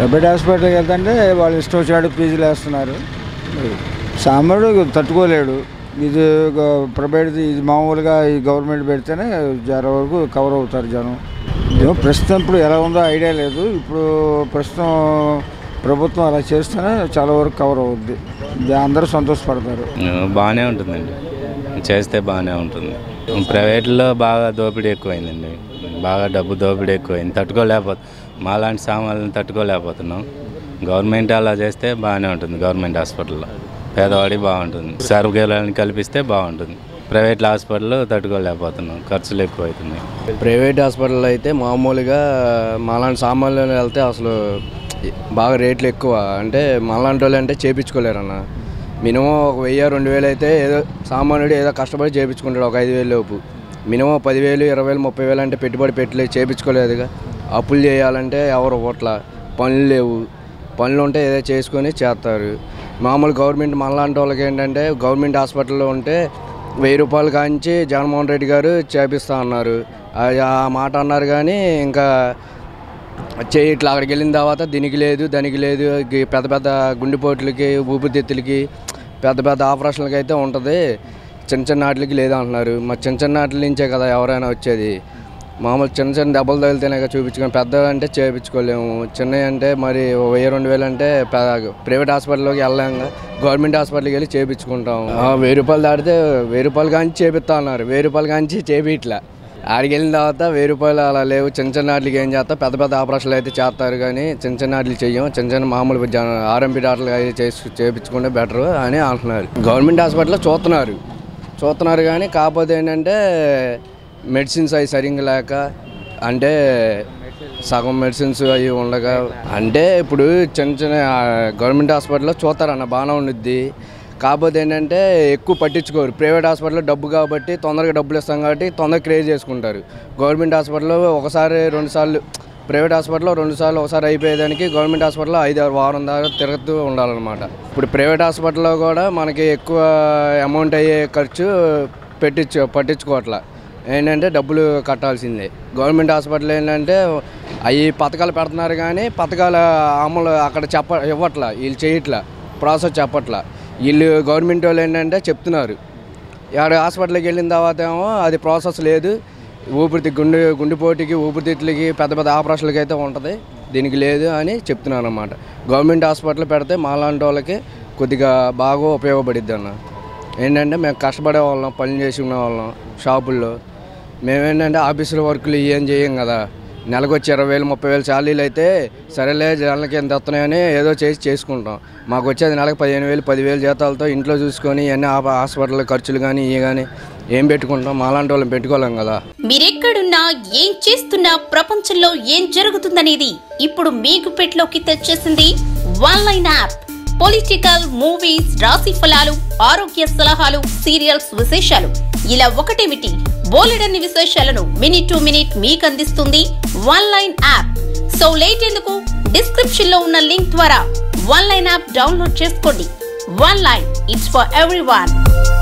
private హాస్పిటల్కి వెళ్తుంటే వాళ్ళు ఇష్టం వచ్చినట్టు ఫీజులు వేస్తున్నారు సామాన్యుడు తట్టుకోలేడు ఇది గ- ప్రైవేట్ ఇది మామూలుగా ఈ గవర్నమెంట్ పెడితేనే జర వరకు కవర్ అవుతారు జనం ఏమో ప్రస్తుతం ఇప్పుడు ఎలా ఉందో ఐడియా లేదు ఇప్పుడు ప్రస్తుతం ప్రభుత్వం అలా చేస్తేనే చాలా వరకు కవర్ అవుద్ది దా- అందరూ సంతోషపడతారు బాగానే ఉంటుందండి చేస్తే బాగానే ఉంటుంది ప్రైవేట్లో బాగా దోపిడీ ఎక్కువైందండి బాగా డబ్బు దోపిడీ ఎక్కువైంది తట్టుకోలేకపోతే మాలాంటి సామాన్లను తట్టుకోలేకపోతున్నాం గవర్నమెంట్ అలా చేస్తే బాగానే ఉంటుంది గవర్నమెంట్ హాస్పిటల్లో పేదవాడి బాగుంటుంది సౌకర్యాలను కల్పిస్తే బాగుంటుంది ప్రైవేట్ హాస్పిటల్లో తట్టుకోలేకపోతున్నాం ఖర్చులు ఎక్కువ అవుతున్నాయి ప్రైవేట్ హాస్పిటల్ అయితే మామూలుగా మాలాంటి సామాన్లు వెళ్తే అసలు బాగా రేట్లు ఎక్కువ అంటే మాలాంటి వాళ్ళు అంటే చేపించుకోలేరన్న మినిమం ఒక వెయ్యి రెండు వేలు అయితే ఏదో సామాన్యుడు ఏదో కష్టపడి చేపించుకుంటాడు ఒక ఐదు వేలు లోపు మినిమం పదివేలు ఇరవై వేలు ముప్పై వేలు అంటే పెట్టుబడి పెట్టలేదు చేపించుకోలేదుగా అప్పులు చేయాలంటే ఎవరు ఓట్ల పనులు లేవు పనులు ఉంటే ఏదో చేసుకొని చేస్తారు మామూలు గవర్నమెంట్ మనలాంటి వాళ్ళకి ఏంటంటే గవర్నమెంట్ హాస్పిటల్లో ఉంటే వెయ్యి రూపాయలు కాంచి జగన్మోహన్ రెడ్డి గారు చేపిస్తా అన్నారు ఆ- ఆ మాట అన్నారు కానీ ఇంకా చేయి ఇట్లా అక్కడికి వెళ్ళిన తర్వాత దీనికి లేదు దానికి లేదు గి- పెద్ద పెద్ద గుండెపోట్లకి ఊపిరితిత్తులకి పెద్ద పెద్ద ఆపరేషన్లకి అయితే ఉంటుంది చిన్న చిన్న వాటికి లేదు అంటున్నారు మరి చిన్న చిన్న వాటి నుంచే కదా ఎవరైనా వచ్చేది మామూలు చిన్న చిన్న దెబ్బలు తగిలితేనే కదా చూపించుకొని పెద్ద అంటే చేయించుకోలేము చిన్నవి అంటే మరి ఓ వెయ్యి రెండు వేలు అంటే పె- ప్రైవేట్ హాస్పిటల్లోకి వెళ్ళాక గవర్నమెంట్ హాస్పిటల్కి వెళ్ళి చేయించుకుంటాం ఆ, వెయ్యి రూపాయలు దాటితే వెయ్యి రూపాయలు కాంచి చేపిస్తా అన్నారు వెయ్యి రూపాయలు కాంచి చేపిట్లా ఆడికి వెళ్ళిన తర్వాత వెయ్యి రూపాయలు అలా లేవు చిన్న చిన్న వాటికి ఏం చేస్తా పెద్ద పెద్ద ఆపరేషన్లు అయితే చేస్తారు కానీ చిన్న చిన్న వాటికి చెయ్యం చిన్న చిన్న మామూలు ఆర్ఎంపీ డాక్టర్లు అయితే చేసి చేయించుకుంటే బెటర్ అని అంటున్నారు గవర్నమెంట్ హాస్పిటల్లో చూస్తున్నారు చూస్తున్నారు కానీ కాకపోతే ఏంటంటే మెడిసిన్స్ అవి సరిగ్గా లేక అంటే సగం మెడిసిన్స్ అవి ఉండగా అంటే ఇప్పుడు చిన్న చిన్న ఆ, గవర్నమెంట్ హాస్పిటల్లో చూస్తారన్న బాగానే ఉండిద్ది కాకపోతే ఏంటంటే ఎక్కువ పట్టించుకోరు ప్రైవేట్ హాస్పిటల్లో డబ్బు కాబట్టి తొందరగా డబ్బులు ఇస్తాం కాబట్టి తొందరగా క్రేజ్ చేసుకుంటారు గవర్నమెంట్ హాస్పిటల్లో ఒకసారి రెండు సార్లు ప్రైవేట్ హాస్పిటల్లో రెండు సార్లు ఒకసారి అయిపోయేదానికి గవర్నమెంట్ హాస్పిటల్లో ఐదు ఆరు వారం దాకా తిరుగుతూ ఉండాలన్నమాట ఇప్పుడు ప్రైవేట్ హాస్పిటల్లో కూడా మనకి ఎక్కువ అమౌంట్ అయ్యే ఖర్చు పెట్టించు పట్టించుకోవట్లా ఏంటంటే డబ్బులు కట్టాల్సిందే గవర్నమెంట్ హాస్పిటల్ ఏంటంటే అవి పథకాలు పెడుతున్నారు కానీ పథకాల అమలు అక్కడ చెప్ప ఇవ్వట్లా వీళ్ళు చేయట్లా ప్రాసెస్ చెప్పట్లా వీళ్ళు గవర్నమెంట్ వాళ్ళు ఏంటంటే చెప్తున్నారు ఆడ హాస్పిటల్కి వెళ్ళిన తర్వాత ఏమో అది ప్రాసెస్ లేదు ఊపిరితి గుండె గుండెపోటుకి ఊపిరితిత్తులకి పెద్ద పెద్ద ఆపరేషన్లకి అయితే ఉంటుంది దీనికి లేదు అని చెప్తున్నాను అనమాట గవర్నమెంట్ హాస్పిటల్ పెడితే మాలాంటి వాళ్ళకి కొద్దిగా బాగా ఉపయోగపడిద్ది అన్న ఏంటంటే మేము కష్టపడే వాళ్ళం పని చేసుకునే వాళ్ళం షాపుల్లో మేమేంటంటే ఆఫీసులో వర్కులు ఏం చేయం కదా నెలకు వచ్చి ఇరవై వేలు ముప్పై వేలు శాలరీలు అయితే సరేలే జనాలకి ఎంత వస్తున్నాయని ఏదో చేసి చేసుకుంటాం మాకు వచ్చేది నెలకు పదిహేను వేలు పదివేలు జీతాలతో ఇంట్లో చూసుకొని ఇవన్నీ ఆ- హాస్పిటల్ ఖర్చులు కానీ ఇవి కానీ ఏం పెట్టుకుంటాం మాలాంటి వాళ్ళని పెట్టుకోలేం కదా మీరెక్కడున్నా ఏం చేస్తున్నా ప్రపంచంలో ఏం జరుగుతుందనేది ఇప్పుడు మీ గుప్పెట్లోకి తెచ్చేసింది one line app political movies రాశి ఫలాలు ఆరోగ్య సలహాలు సీరియల్స్ విశేషాలు ఇలా ఒకటేమిటి బోలెడన్ని విశేషాలను మినిట్ టు మినిట్ మీకు అందిస్తుంది one line app so late ఎందుకు డిస్క్రిప్షన్ లో ఉన్న లింక్ ద్వారా వన్ లైన్ యాప్ డౌన్లోడ్ చేసుకోండి one line it's for every